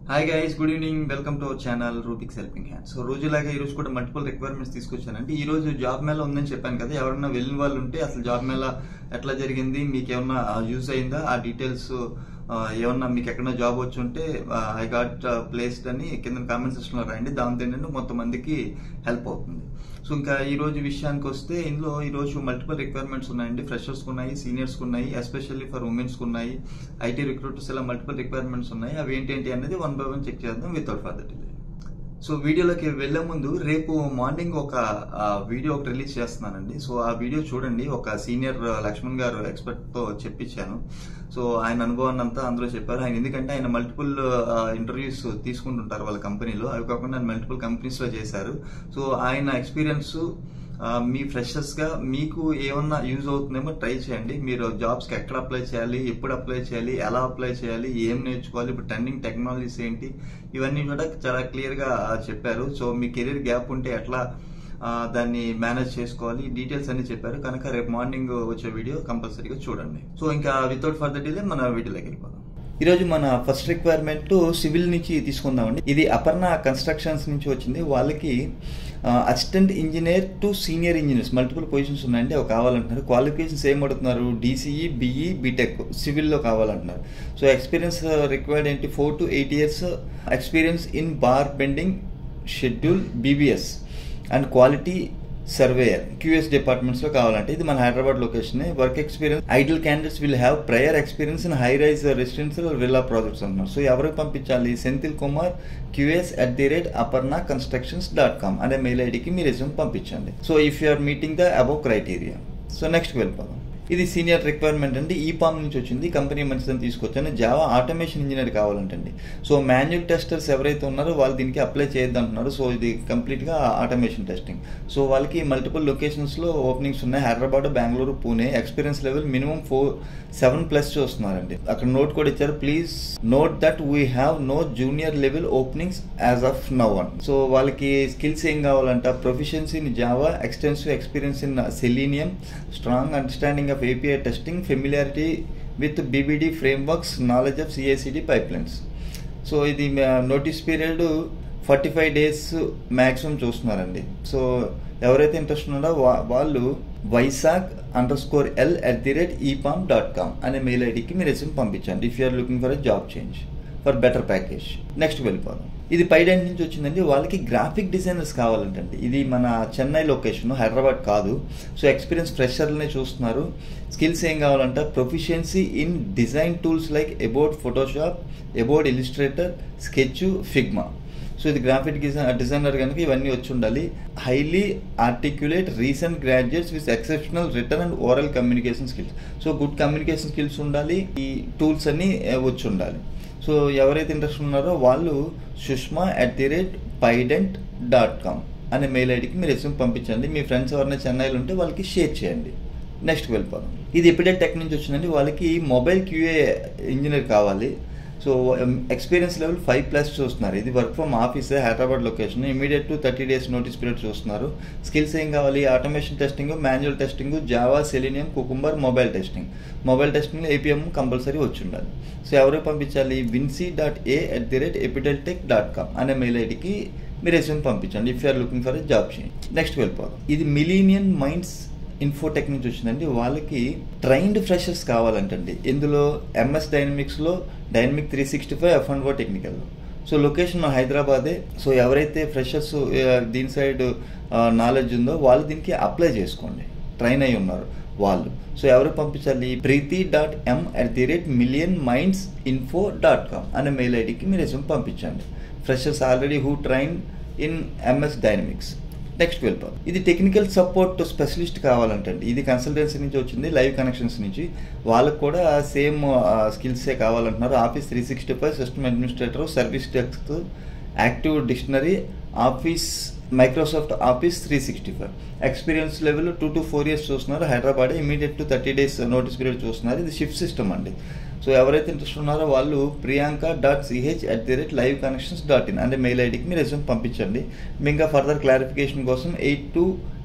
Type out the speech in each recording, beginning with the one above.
hi guys good evening welcome to our channel Rubik's helping hand so రోజులాగా ఈ రోజు కూడా మల్టిపుల్ రిక్వైర్మెంట్స్ తీసుకొచ్చానంటే ఈ రోజు జాబ్ మేళ ఉందని చెప్పాను కదా ఎవరైనా వెళ్ళిన వాళ్ళు ఉంటే అసలు జాబ్ మేళ ఎట్లా జరిగింది మీకు ఏమన్నా యూజ్ అయిందా ఆ డీటెయిల్స్ ఏమన్నా మీకు ఎక్కడైనా జాబ్ వచ్చి ఉంటే ఐ గాట్ ప్లేస్డ్ అని కింద కామెంట్ సెక్షన్ లో రాయండి దాంతో ఏంటంటే మొత్తం మందికి హెల్ప్ అవుతుంది సో ఇంకా ఈ రోజు విషయానికి వస్తే ఇందులో ఈ రోజు మల్టిపుల్ రిక్వైర్మెంట్స్ ఉన్నాయండి ఫ్రెషర్స్ ఉన్నాయి సీనియర్స్ ఉన్నాయి ఎస్పెషల్లీ ఫర్ ఉమెన్స్ ఉన్నాయి ఐటీ రిక్రూటర్స్ ఇలా మల్టిపుల్ రిక్వైర్మెంట్స్ ఉన్నాయి అవి ఏంటంటి అనేది వన్ బై వన్ చెక్ చేద్దాం వితౌట్ ఫర్దర్ డిలే సో వీడియోలోకి వెళ్లే ముందు రేపు మార్నింగ్ ఒక ఆ, వీడియో ఒకటి రిలీజ్ చేస్తున్నానండి సో ఆ వీడియో చూడండి ఒక సీనియర్ లక్ష్మణ్ గారు ఎక్స్పర్ట్ తో చెప్పించాను సో ఆయన అనుభవాన్ని అంతా అందులో చెప్పారు ఆయన ఎందుకంటే ఆయన మల్టిపుల్ ఇంటర్వ్యూస్ తీసుకుంటుంటారు వాళ్ళ కంపెనీలో అవి కాకుండా ఆయన మల్టిపుల్ కంపెనీస్ లో చేశారు సో ఆయన ఎక్స్పీరియన్స్ ఆ, మీ ఫ్రెషర్స్ గా మీకు ఏమన్నా యూజ్ అవుతుందేమో ట్రై చేయండి మీరు జాబ్స్ కి ఎక్కడ అప్లై చేయాలి ఎప్పుడు అప్లై చేయాలి ఎలా అప్లై చేయాలి ఏం నేర్చుకోవాలి ఇప్పుడు ట్రెండింగ్ టెక్నాలజీస్ ఏంటి ఇవన్నీ కూడా చాలా క్లియర్ గా చెప్పారు సో మీ కెరీర్ గ్యాప్ ఉంటే ఎట్లా ఆ, దాన్ని మేనేజ్ చేసుకోవాలి డీటెయిల్స్ అన్ని చెప్పారు కనుక రేపు మార్నింగ్ వచ్చే వీడియో కంపల్సరీగా చూడండి సో ఇంకా వితౌట్ ఫర్దర్ డిలే మన వీడియోలోకి వెళ్ళిపోదాం ఈరోజు మన ఫస్ట్ రిక్వైర్మెంట్ సివిల్ నుంచి తీసుకుందామండి ఇది అపర్ణ కన్స్ట్రక్షన్స్ నుంచి వచ్చింది వాళ్ళకి assistant engineer to senior engineers multiple positions ఉన్నాయండి అవి కావాలంటున్నారు క్వాలిఫికేషన్స్ ఏం అడుగుతున్నారు డీసీఈ బీఈ బీటెక్ సివిల్లో కావాలంటున్నారు సో ఎక్స్పీరియన్స్ రిక్వైర్డ్ ఏంటి four to eight years experience in bar bending schedule BBS and quality surveyor QS departments లో కావాలంటే ఇది మన Hyderabad location work experience ideal candidates will have prior experience in high rise residential villa projects అంటున్నారు so ఎవరికి పంపించాలి Senthil Kumar QS at the rate Aparna constructions dot com అనే mail ఐడికి మీ రెజ్యూమ్ పంపించండి so if you are meeting the above criteria so next వెళ్ళిపోదాం ఇది senior requirement అండి ఈ పామ్ నుంచి వచ్చింది కంపెనీ మంచిదని తీసుకొచ్చాను జావా ఆటోమేషన్ ఇంజనీర్ కావాలంటండి సో మాన్యువల్ టెస్టర్స్ ఎవరైతే ఉన్నారో వాళ్ళు దీనికి అప్లై చేయొద్దు అంటున్నారు సో ఇది కంప్లీట్గా ఆటోమేషన్ టెస్టింగ్ సో వాళ్ళకి మల్టిపుల్ లొకేషన్స్లో ఓపెనింగ్స్ ఉన్నాయి Hyderabad Bengaluru Pune experience level minimum four seven plus చూస్తున్నారండి అక్కడ నోట్ కూడా ఇచ్చారు please note that we have no junior level openings as of now one so వాళ్ళకి స్కిల్స్ ఏం కావాలంట proficiency in Java extensive experience in selenium strong understanding of API testing familiarity with BBD frameworks knowledge of CICD pipelines so ఇది notice period forty five days maximum చూస్తున్నారండి so ఎవరైతే interest ఉన్నారో వా- వాళ్ళు Vizag underscore L at the rate EPAM dot com అనే mail ఐడికి మీరు resume పంపించండి if you're looking for a job change for better package next వెళ్ళిపోదాం ఇది పైడెంట్ నుంచి వచ్చిందండి వాళ్ళకి గ్రాఫిక్ డిజైనర్స్ కావాలంటండి ఇది మన చెన్నై లొకేషన్ హైదరాబాద్ కాదు సో ఎక్స్పీరియన్స్ ఫ్రెషర్లనే చూస్తున్నారు స్కిల్స్ ఏం కావాలంటే proficiency in design tools like about Photoshop about Illustrator Sketch Figma so ఇది గ్రాఫిక్ డిజైనర్ కనుక ఇవన్నీ వచ్చి ఉండాలి highly articulate recent graduates with exceptional written and oral communication skills so good communication skills ఉండాలి ఈ టూల్స్ అన్ని eh, వచ్చి ఉండాలి సో ఎవరైతే ఇంట్రెస్ట్ ఉన్నారో వాళ్ళు సుష్మా అట్ ది రేట్ పైడెంట్ డాట్ కామ్ అనే మెయిల్ ఐడికి మీరు రెస్యూమ్ పంపించండి మీ ఫ్రెండ్స్ ఎవరైనా చెన్నైలో ఉంటే వాళ్ళకి షేర్ చేయండి నెక్స్ట్ వెళ్ళిపోదాం ఇది ఎపిడెట్ టెక్ నుంచి వచ్చిందండి వాళ్ళకి మొబైల్ క్యూఏ ఇంజనీర్ కావాలి so experience level five plus చూస్తున్నారు ఇది work from office Hyderabad location immediate to thirty days notice period చూస్తున్నారు స్కిల్స్ ఏం కావాలి automation testing manual testing Java Selenium Cucumber mobile testing mobile testing Appium compulsory వచ్చి ఉండాలి so ఎవరికి పంపించాలి Vincy dot A at the rate Epidel tech dot com అనే mail ఐడికి మీరు రెస్యూమ్ పంపించండి if you're looking for a job change next వెళ్ళిపోదాం ఇది మిలీనియన్ మైండ్స్ ఇన్ఫోటెక్ నుంచి వచ్చిందండి వాళ్ళకి ట్రైన్డ్ ఫ్రెషర్స్ కావాలంటండి ఇందులో ఎంఎస్ డైనమిక్స్లో dynamic three sixty five F and O టెక్నికల్లో సో లొకేషన్ హైదరాబాదే సో ఎవరైతే ఫ్రెషర్స్ దీని సైడ్ నాలెడ్జ్ ఉందో వాళ్ళు దీనికి అప్లై చేసుకోండి ట్రైన్ అయి ఉన్నారు వాళ్ళు సో ఎవరు పంపించాలి Preethi dot M at the rate million minds info dot com అనే మెయిల్ ఐడికి మీరు రెజ్యూమ్ పంపించండి freshers already who train in MS Dynamics next వెళ్ళిపోదాం ఇది టెక్నికల్ సపోర్ట్ స్పెషలిస్ట్ కావాలంటండి ఇది కన్సల్టెన్సీ నుంచి వచ్చింది లైవ్ కనెక్షన్స్ నుంచి వాళ్ళకు కూడా సేమ్ స్కిల్సే కావాలంటున్నారు office three sixty five system administrator service desk active డిక్షనరీ office Microsoft office three sixty five experience level two to four years చూస్తున్నారు Hyderabad immediate to thirty days notice period చూస్తున్నారు ఇది షిఫ్ట్ సిస్టమ్ అండి సో ఎవరైతే interest ఉన్నారో వాళ్ళు Priyanka dot CH at the rate live connections dot in అంటే mail ఐడికి మీరు రెజ్యూమ్ పంపించండి ఇంకా ఫర్దర్ క్లారిఫికేషన్ కోసం eight two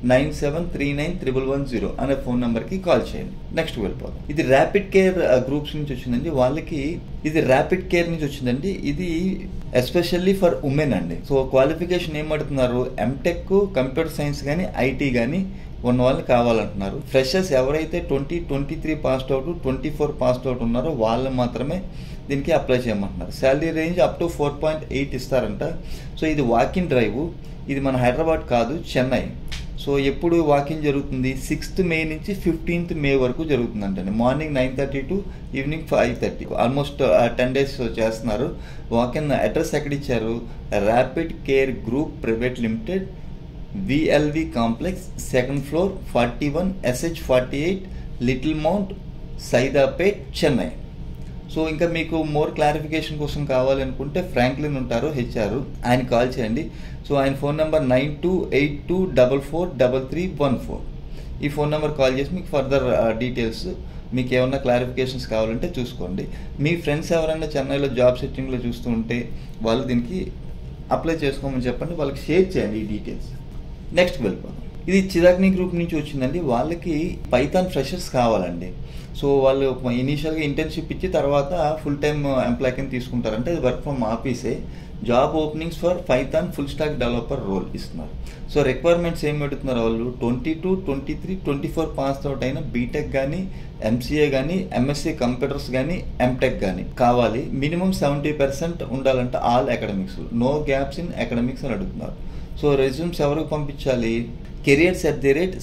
nine seven three nine triple one zero అనే ఫోన్ నెంబర్కి కాల్ చేయండి నెక్స్ట్ వెళ్ళిపోదాం ఇది ర్యాపిడ్ కేర్ గ్రూప్స్ నుంచి వచ్చిందండి వాళ్ళకి ఇది ర్యాపిడ్ కేర్ నుంచి వచ్చిందండి ఇది ఎస్పెషల్లీ ఫర్ ఉమెన్ అండి సో క్వాలిఫికేషన్ ఏం అడుగుతున్నారు ఎంటెక్ కంప్యూటర్ సైన్స్ కానీ ఐటీ కానీ ఉన్న వాళ్ళు కావాలంటున్నారు ఫ్రెషర్స్ ఎవరైతే twenty twenty three passed out twenty four passed out ఉన్నారో వాళ్ళు మాత్రమే దీనికి అప్లై చేయమంటున్నారు salary range up to four point eight ఇస్తారంట సో ఇది వాకింగ్ డ్రైవ్ ఇది మన హైదరాబాద్ కాదు చెన్నై సో ఎప్పుడు వాకింగ్ జరుగుతుంది సిక్స్త్ మే నుంచి ఫిఫ్టీన్త్ మే వరకు జరుగుతుందంటండి morning nine thirty to evening five thirty almost ten days చేస్తున్నారు వాకిన్ అడ్రస్ ఎక్కడ ఇచ్చారు rapid care group private limited VLV complex second floor forty one SH forty eight little mount Saidapet Chennai so ఇంకా మీకు more clarification కోసం కావాలనుకుంటే Franklin ఉంటారు HR ఆయన call చేయండి సో ఆయన phone number nine two eight two double four double three one four ఈ phone number call చేసి మీకు ఫర్దర్ డీటెయిల్స్ మీకు ఏమన్నా క్లారిఫికేషన్స్ కావాలంటే చూసుకోండి మీ ఫ్రెండ్స్ ఎవరైనా చెన్నైలో జాబ్ సెట్టింగ్లో చూస్తూ ఉంటే వాళ్ళు దీనికి అప్లై చేసుకోమని చెప్పండి వాళ్ళకి షేర్ చేయండి ఈ డీటెయిల్స్ నెక్స్ట్ వెళ్ళిపోదాం ఇది చిరాగ్ని గ్రూప్ నుంచి వచ్చిందండి వాళ్ళకి పైథాన్ ఫ్రెషర్స్ కావాలండి సో వాళ్ళు ఇనీషియల్గా ఇంటర్న్షిప్ ఇచ్చి తర్వాత ఫుల్ టైం ఎంప్లాయ్ కింద తీసుకుంటారంటే ఇది వర్క్ ఫ్రమ్ ఆఫీసే job openings for Python full stack developer role ఇస్తున్నారు సో రిక్వైర్మెంట్స్ ఏం పెడుతున్నారు వాళ్ళు twenty two twenty three twenty four pass out అయిన బీటెక్ కానీ ఎంసీఏ కానీ ఎంఎస్సీ కంప్యూటర్స్ కానీ ఎంటెక్ కానీ కావాలి మినిమం సెవెంటీ పర్సెంట్ ఉండాలంటే all academics no gaps in academics అని అడుగుతున్నారు సో రెజ్యూమ్స్ ఎవరికి పంపించాలి careers at the rate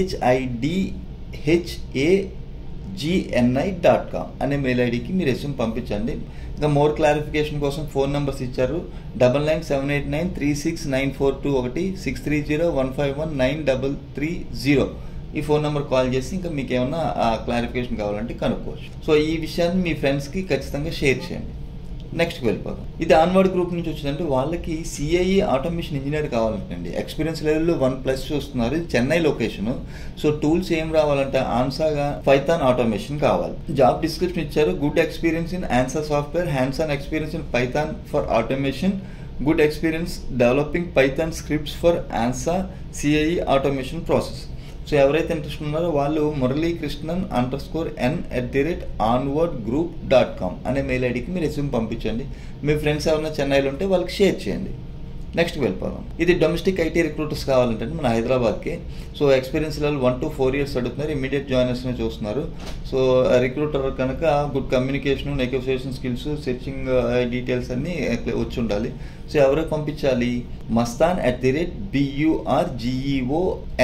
CHIDHA GNI dot com అనే మెయిల్ ఐడికి మీ రెస్యూమ్ పంపించండి ఇంకా మోర్ క్లారిఫికేషన్ కోసం ఫోన్ నెంబర్స్ ఇచ్చారు double nine seven eight nine three six nine four two ఒకటి six three zero one five one nine double three zero ఈ phone number call చేసి ఇంకా మీకు ఏమైనా క్లారిఫికేషన్ కావాలంటే కనుక్కోవచ్చు సో ఈ విషయాన్ని మీ ఫ్రెండ్స్కి ఖచ్చితంగా షేర్ చేయండి నెక్స్ట్ వెళ్ళిపోదాం ఇది ఆన్వర్డ్ గ్రూప్ నుంచి వచ్చిందంటే వాళ్ళకి సిఐఈ ఆటోమేషన్ ఇంజనీర్ కావాలంటండి ఎక్స్పీరియన్స్ లెవెల్ వన్ ప్లస్ చూస్తున్నారు ఇది చెన్నై లొకేషన్ సో టూల్స్ ఏం రావాలంటే ఆన్సాగా పైథాన్ ఆటోమేషన్ కావాలి జాబ్ డిస్క్రిప్షన్ ఇచ్చారు good experience in ANSA software hands on experience in Python for automation good experience developing Python scripts for ANSA CIE automation process so ఎవరైతే interest ఉన్నారో వాళ్ళు Murali Krishnan underscore N at the rate onward group dot com అనే mail ఐడికి మీరు resume పంపించండి మీ friends ఎవరైనా చెన్నైలో ఉంటే వాళ్ళకి షేర్ చేయండి నెక్స్ట్ వెళ్ళిపోదాం ఇది డొమెస్టిక్ ఐటీ రిక్రూటర్స్ కావాలంటే మన హైదరాబాద్కి so experience level one to four years అడుగుతున్నారు ఇమీడియట్ జాయినర్స్ని చూస్తున్నారు సో రిక్రూటర్ కనుక good communication negotiation skills searching details అన్నీ వచ్చి ఉండాలి సో ఎవరికి పంపించాలి Mastan at the rate BUR GEO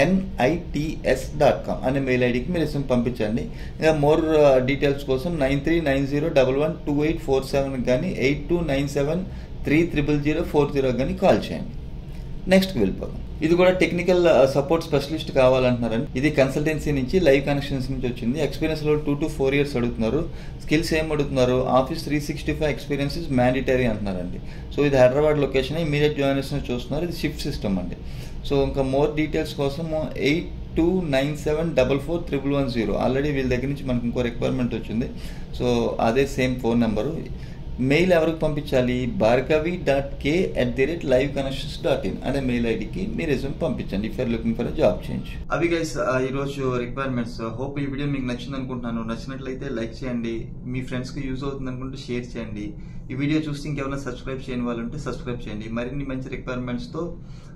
NITS dot com అనే మెయిల్ ఐడికి మీరు రెస్యూమ్ పంపించండి ఇంకా మోర్ డీటెయిల్స్ కోసం nine three nine zero double one two eight four seven కానీ eight two nine seven three triple zero four zero కానీ call చేయండి నెక్స్ట్కి వెళ్ళిపోదాం ఇది కూడా టెక్నికల్ సపోర్ట్ స్పెషలిస్ట్ కావాలంటున్నారండి ఇది కన్సల్టెన్సీ నుంచి లైవ్ కనెక్షన్స్ నుంచి వచ్చింది ఎక్స్పీరియన్స్ లో టూ టు ఫోర్ ఇయర్స్ అడుగుతున్నారు స్కిల్స్ ఏం అడుగుతున్నారు office three sixty five experience is mandatory అంటున్నారండి సో ఇది హైదరాబాద్ లొకేషన్ ఇమీడియట్ జాయినర్స్ చూస్తున్నారు ఇది షిఫ్ట్ సిస్టమ్ అండి సో ఇంకా మోర్ డీటెయిల్స్ కోసం eight two nine seven double four triple one zero already వీళ్ళ దగ్గర నుంచి మనకు ఇంకో రిక్వైర్మెంట్ వచ్చింది సో అదే సేమ్ ఫోన్ నెంబరు మెయిల్ ఎవరికి పంపించాలి Bhargavi dot K at the rate live connections dot in అనే మెయిల్ ఐడికి మీ రెజ్యూమ్ పంపించండి if are looking for job change అవి గైస్ ఈ రోజు రిక్వైర్మెంట్స్ హోప్ ఈ వీడియో మీకు నచ్చింది అనుకుంటున్నాను నచ్చినట్లయితే లైక్ చేయండి మీ ఫ్రెండ్స్ కి యూజ్ అవుతుంది అనుకుంటే షేర్ చేయండి ఈ వీడియో చూస్తే ఇంకెవరైనా సబ్స్క్రైబ్ చేయని వాళ్ళు ఉంటే సబ్స్క్రైబ్ చేయండి మరిన్ని మంచి రిక్వైర్మెంట్స్ తో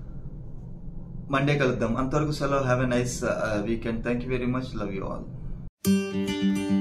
మండే కలుద్దాం అంతవరకు సెలవు have a nice weekend thank you very much love you all